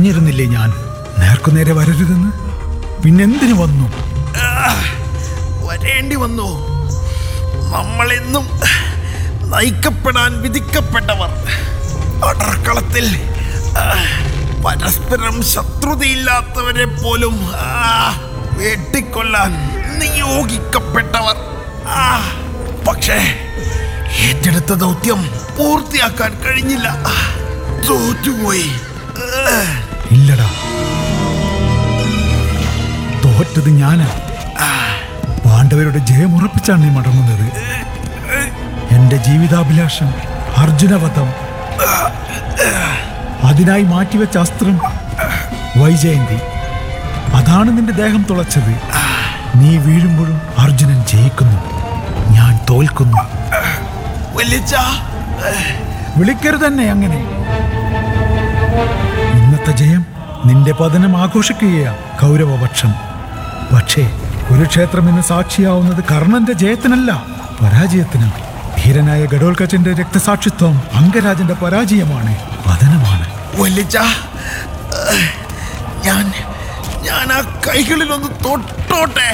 പറഞ്ഞിരുന്നില്ലേ ഞാൻ നേർക്കുനേരെ വരരുതെന്ന് പിന്നെന്തിനു വന്നു വരേണ്ടി വന്നു നമ്മളെന്നും നയിക്കപ്പെടാൻ വിധിക്കപ്പെട്ടവർ അടർക്കളത്തിൽ ആ, പരസ്പരം ശത്രുതയില്ലാത്തവരെ പോലും ആ, വെട്ടിക്കൊല്ലാൻ നിയോഗിക്കപ്പെട്ടവർ ആ, പക്ഷേ ഏറ്റെടുത്ത ദൗത്യം പൂർത്തിയാക്കാൻ കഴിഞ്ഞില്ല തോറ്റുപോയി ആ, ഇല്ലടാ തോറ്റത് ഞാനാ പാണ്ഡവരുടെ ജയമുറപ്പിച്ചാണ് നീ മടങ്ങുന്നത് എന്റെ ജീവിതാഭിലാഷം അർജുനവധം അതിനായി മാറ്റിവെച്ച അസ്ത്രം വൈജയന്തി അതാണ് നിന്റെ ദേഹം തുളച്ചത് നീ വീഴുമ്പോഴും അർജുനൻ ജയിക്കുന്നു ഞാൻ തോൽക്കുന്നു വലിച്ച വിളിക്കരുത് തന്നെ അങ്ങനെ ഇന്നത്തെ ജയം നിന്റെ പതനം ആഘോഷിക്കുകയാ കൗരവപക്ഷം പക്ഷേ കുരുക്ഷേത്രം ഇന്ന് സാക്ഷിയാവുന്നത് കർണന്റെ ജയത്തിനല്ല പരാജയത്തിനാണ് ധീരനായ ഗഡോൽക്കച്ചന്റെ രക്തസാക്ഷിത്വം അംഗരാജന്റെ പരാജയമാണ് പതനമാണ് വലിച്ച ഞാൻ ഞാൻ ആ കൈകളിലൊന്ന് തൊട്ടോട്ടെ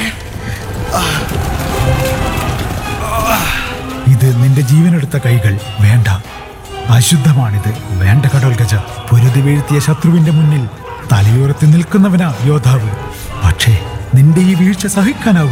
ഇത് നിന്റെ ജീവനെടുത്ത കൈകൾ വേണ്ട അശുദ്ധമാണിത് വേണ്ട കടോൽഗജ പൊരുതി വീഴ്ത്തിയ ശത്രുവിന്റെ മുന്നിൽ തലയുയർത്തി നിൽക്കുന്നവനാ യോദ്ധാവ് പക്ഷേ നിന്റെ ഈ വീഴ്ച സഹിക്കാനാവും